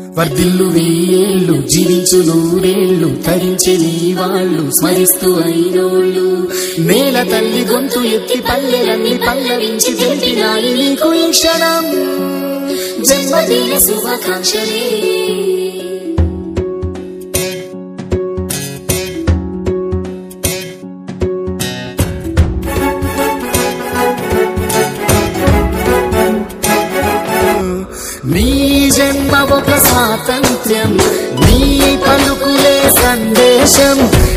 వర్ధిల్లు వెయ్యేళ్ళు జీవించు నూరేళ్ళు తరించి నీ వాళ్ళు స్మరిస్తూ అయినోళ్ళు నేల తల్లి గొంతు ఎత్తి పల్లెలన్నీ పల్లవించి తెలిపినాయి నీకు ఈ క్షణం జన్మదిన శుభాకాంక్షలే నీ జన్మ ఒక స్వాతంత్ర్యం నీ పలుకులే సందేశం